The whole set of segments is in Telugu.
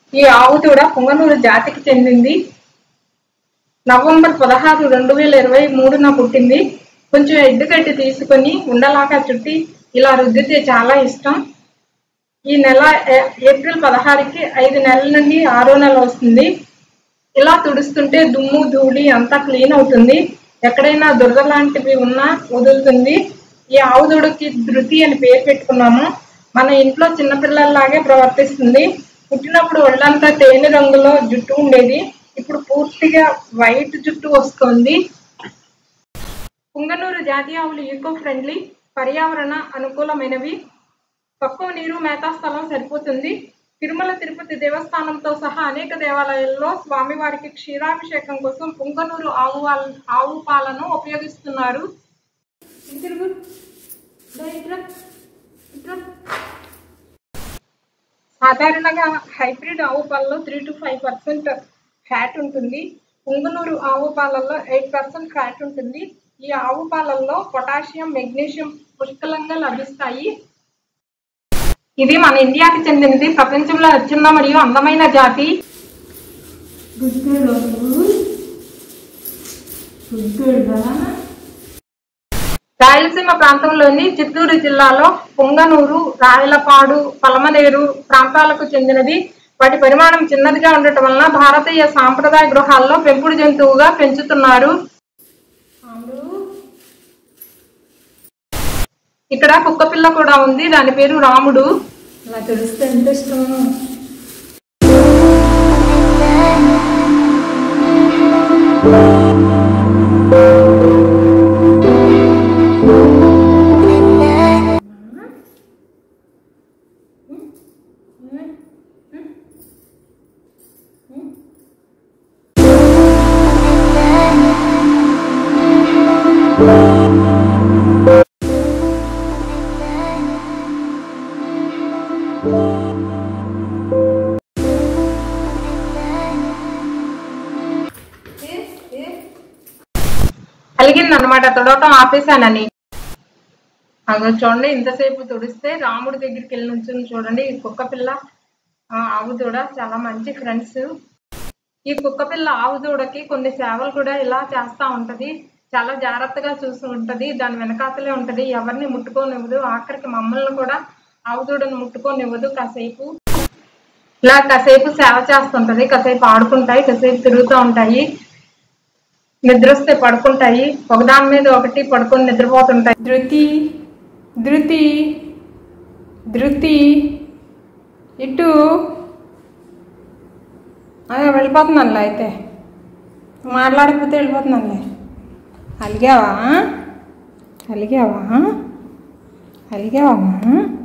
ఈ ఆవు దూడ పుంగనూరు జాతికి చెందింది నవంబర్ పదహారు రెండు వేల ఇరవై మూడున పుట్టింది కొంచెం ఎడ్డుగడ్డి తీసుకొని ఉండలాగా చుట్టి ఇలా రుద్దితే చాలా ఇష్టం ఈ నెల ఏ- ఏప్రిల్ పదహారుకి ఐదు నెలల నుండి ఆరో నెల వస్తుంది ఇలా తుడుస్తుంటే దుమ్ము ధూళి అంతా క్లీన్ అవుతుంది ఎక్కడైనా దురద లాంటివి ఉన్నా వదులుతుంది ఈ ఆవు దూడకి ధృతి అని పేరు పెట్టుకున్నాము మన ఇంట్లో చిన్నపిల్లల్లాగే ప్రవర్తిస్తుంది పుట్టినప్పుడు ఒళ్ళంతా తేనె రంగులో జుట్టు ఉండేది ఇప్పుడు పూర్తిగా వైట్ జుట్టు వస్తుంది పుంగనూరు జాతీయ ఆవులు ఈకో ఫ్రెండ్లీ పర్యావరణ అనుకూలమైనవి తక్కువ నీరు మేతా స్థలం సరిపోతుంది తిరుమల తిరుపతి దేవస్థానంతో సహా అనేక దేవాలయాల్లో స్వామివారికి క్షీరాభిషేకం కోసం పుంగనూరు ఆవు వాల్- ఆవు పాలను ఉపయోగిస్తున్నారు ఇటు తిరుగు. దా ఇట్రా. ఇట్రా. సాధారణంగా హైబ్రిడ్ ఆవు పాలలో three to five percent fat ఉంటుంది పుంగనూరు ఆవు పాలల్లో ఎయిట్ పర్సెంట్ ఫ్యాట్ ఉంటుంది ఈ ఆవు పాలల్లో పొటాషియం మెగ్నీషియం పుష్కలంగా లభిస్తాయి ఇది మన ఇండియాకి చెందినది ప్రపంచంలో అత్యున్న మరియు అందమైన జాతి రాయలసీమ ప్రాంతంలోని చిత్తూరు జిల్లాలో పొంగనూరు రాయలపాడు పలమనేరు ప్రాంతాలకు చెందినది వాటి పరిమాణం చిన్నదిగా ఉండటం వలన భారతీయ సాంప్రదాయ గృహాల్లో పెంపుడు జంతువుగా పెంచుతున్నారు ఇక్కడ కుక్క పిల్ల కూడా ఉంది దాని పేరు రాముడు అలా తెలిస్తే ఎంత ఇష్టం కలిగింది అనమాట తుడవటం ఆపేశానని అదో చూడండి ఇంతసేపు తుడిస్తే రాముడి దగ్గరికి వెళ్ళి నుంచుని చూడండి ఈ కుక్క పిల్ల ఆ, ఆవు దూడ చాలా మంచి ఫ్రెండ్స్ ఈ కుక్క పిల్ల ఆవు దూడకి కొన్ని సేవలు కూడా ఇలా చేస్తా ఉంటది చాలా జాగ్రత్తగా చూస్తూ ఉంటది దాని వెనకాతలే ఉంటది ఎవరిని ముట్టుకోనివ్వదు ఆఖరికి మమ్మల్ని కూడా ఆవు దూడను ముట్టుకోనివ్వదు కాసేపు ఇలా కాసేపు సేవ చేస్తుంటది కాసేపు ఆడుకుంటాయి కాసేపు తిరుగుతూ ఉంటాయి నిద్ర వస్తే పడుకుంటాయి ఒకదాని మీద ఒకటి పడుకొని నిద్రపోతుంటాయి ధృతి ధృతి ధృతి ఇటు అదే వెళ్ళిపోతున్నానులే అయితే మాట్లాడకపోతే వెళ్ళిపోతున్నానులే అలిగావా అలిగావా అలిగావా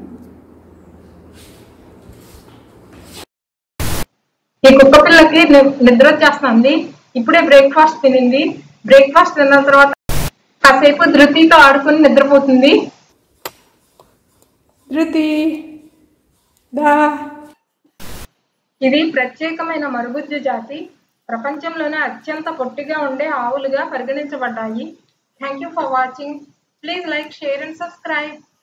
ఈ కుక్క పిల్లకి ని- నిద్ర వచ్చేస్తుంది ఇప్పుడే బ్రేక్ఫాస్ట్ తినింది బ్రేక్ఫాస్ట్ తిన్న తర్వాత కాసేపు ధృతితో ఆడుకుని నిద్రపోతుంది ధృతి దా ఇది ప్రత్యేకమైన మరుగుజ్జు జాతి ప్రపంచంలోనే అత్యంత పొట్టిగా ఉండే ఆవులుగా పరిగణించబడ్డాయి thank you for watching please like share and subscribe